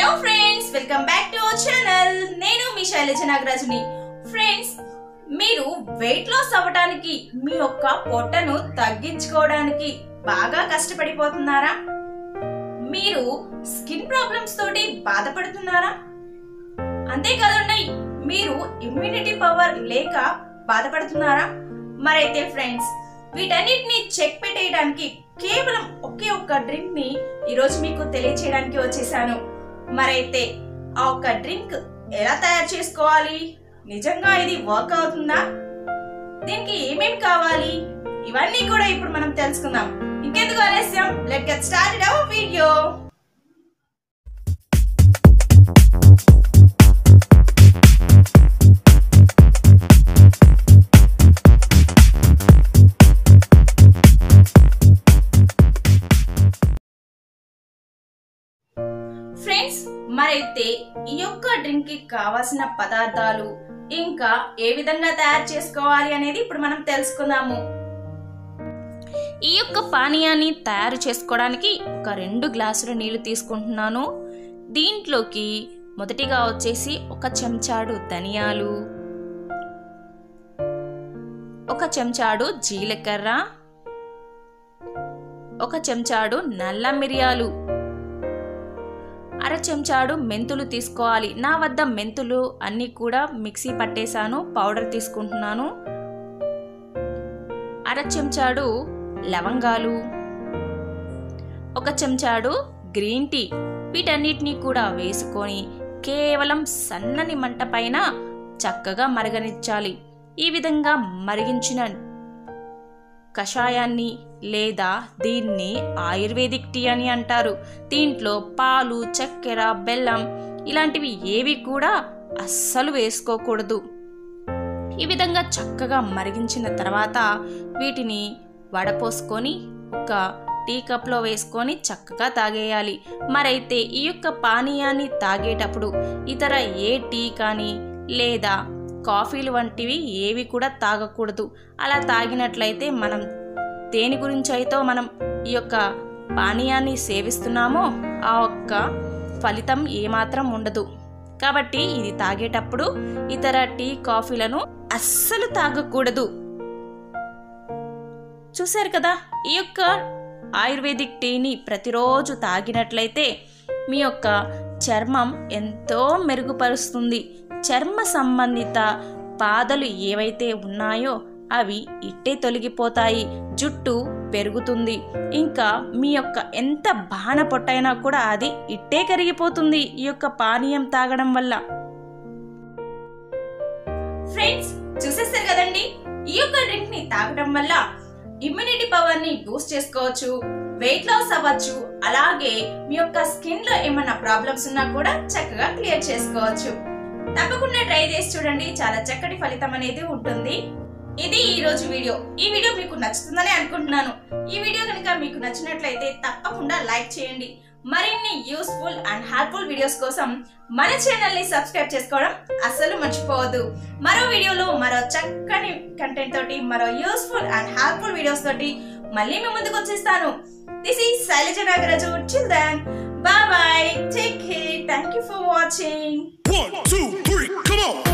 Friends welcome back to our channel నేను మీ శైలజ నాగరాజుని ఫ్రెండ్స్ మీరు వెయిట్ లాస్ అవ్వడానికి మీ యొక్క పొట్టను తగ్గించుకోవడానికి బాగా కష్టపడిపోతున్నారా మీరు స్కిన్ ప్రాబ్లమ్స్ తోటి బాధపడుతున్నారా అంతేకాదండి మీరు ఇమ్యూనిటీ పవర్ లేక బాధపడుతున్నారా మరైతే ఫ్రెండ్స్ వీటన్నిటిని చెక్ పెట్టేయడానికి కేవలం ఒకే ఒక్క డ్రింక్ ని ఈరోజు మీకు తెలియచేయడానికి వచ్చేసాను మరైతే ఆ ఒక్క డ్రింక్ ఎలా తయారు చేసుకోవాలి నిజంగా ఇది వర్క్ అవుతుందా దీనికి ఏమేమి కావాలి ఇవన్నీ కూడా ఇప్పుడు మనం తెలుసుకుందాం ఇంకెందుకు ఆలస్యం let get started our video friends మరైతే ఈ యొక్క డ్రింక్ కి కావాల్సిన పదార్థాలు ఇంకా ఏ విధంగా తయారు చేసుకోవాలి అనేది ఇప్పుడు మనం తెలుసుకుందాము ఈ యొక్క పానీయాన్ని తయారు చేసుకోవడానికి ఒక రెండు గ్లాసుల నీళ్లు తీసుకుంటున్నాను దీంట్లోకి మొదటిగా వచ్చేసి ఒక చెంచాడు ధనియాలు ఒక చెంచాడు జీలకర్ర ఒక చెంచాడు నల్ల మిరియాలు అర చెంచాడు మెంతులు తీసుకోవాలి నా వద్ద మెంతులు అన్నీ కూడా మిక్సీ పట్టేశాను పౌడర్ తీసుకుంటున్నాను అర చెంచాడు లవంగాలు ఒక చెంచాడు గ్రీన్ టీ వీటన్నిటినీ కూడా వేసుకొని కేవలం సన్నని మంట పైన చక్కగా మరగనిచ్చాలి ఈ విధంగా మరిగించిన కషాయాన్ని లేదా దీన్ని ఆయుర్వేదిక్ టీ అని అంటారు దీంట్లో పాలు చక్కెర బెల్లం ఇలాంటివి ఏవి కూడా అస్సలు వేసుకోకూడదు ఈ విధంగా చక్కగా మరిగించిన తర్వాత వీటిని వడపోసుకొని ఒక టీ కప్లో వేసుకొని చక్కగా తాగేయాలి మరైతే ఈ యొక్క పానీయాన్ని తాగేటప్పుడు ఇతర ఏ టీ కానీ లేదా కాఫీలు వంటివి ఏవి కూడా తాగకూడదు అలా తాగినట్లయితే మనం దేని గురించి అయితే మనం ఈ యొక్క పానీయాన్ని సేవిస్తున్నామో ఆ ఒక్క ఫలితం ఏమాత్రం ఉండదు కాబట్టి ఇది తాగేటప్పుడు ఇతర టీ కాఫీలను అస్సలు తాగకూడదు చూశారు కదా ఈ యొక్క ఆయుర్వేదిక్ టీని ప్రతిరోజు తాగినట్లయితే మీ యొక్క చర్మం ఎంతో మెరుగుపరుస్తుంది చర్మ సంబంధిత బాధలు ఏవైతే ఉన్నాయో అవి ఇట్టే తొలగిపోతాయి జుట్టు పెరుగుతుంది ఇంకా మీ యొక్క ఎంత బాణ పొట్టైనా కూడా అది ఇట్టే కరిగిపోతుంది ఈ యొక్క పానీయం తాగడం వల్ల ఫ్రెండ్స్ చూసేస్తారు కదండి ఈ యొక్క డ్రింక్ ని తాగడం వల్ల ఇమ్యూనిటీ పవర్ ని బూస్ట్ చేసుకోవచ్చు వెయిట్ లాస్ అవ్వచ్చు అలాగే మీ యొక్క స్కిన్ లో ఏమైనా ప్రాబ్లమ్స్ ఉన్నా కూడా చక్కగా క్లియర్ చేసుకోవచ్చు తప్పకుండా ట్రై చేసి చూడండి చాలా చక్కటి ఫలితం అనేది ఉంటుంది ఇది ఈ రోజు వీడియో ఈ వీడియో మీకు నచ్చుతుందని అనుకుంటున్నాను ఈ వీడియో కనుక మీకు నచ్చినట్లయితే తప్పకుండా లైక్ చేయండి మరిన్ని యూస్ఫుల్ అండ్ హెల్ప్ఫుల్ వీడియోస్ కోసం మన ఛానల్ ని సబ్స్క్రైబ్ చేసుకోవడం అస్సలు మర్చిపోవద్దు మరో వీడియోలో మరో చక్కని కంటెంట్ తోటి మరో యూస్ఫుల్ అండ్ హెల్ప్ఫుల్ వీడియోస్ తోటి మళ్ళీ మీ ముందుకు వచ్చేస్తాను this is Shailaja Nagaraju till then bye bye take care thank you for watching One, two, three, come on!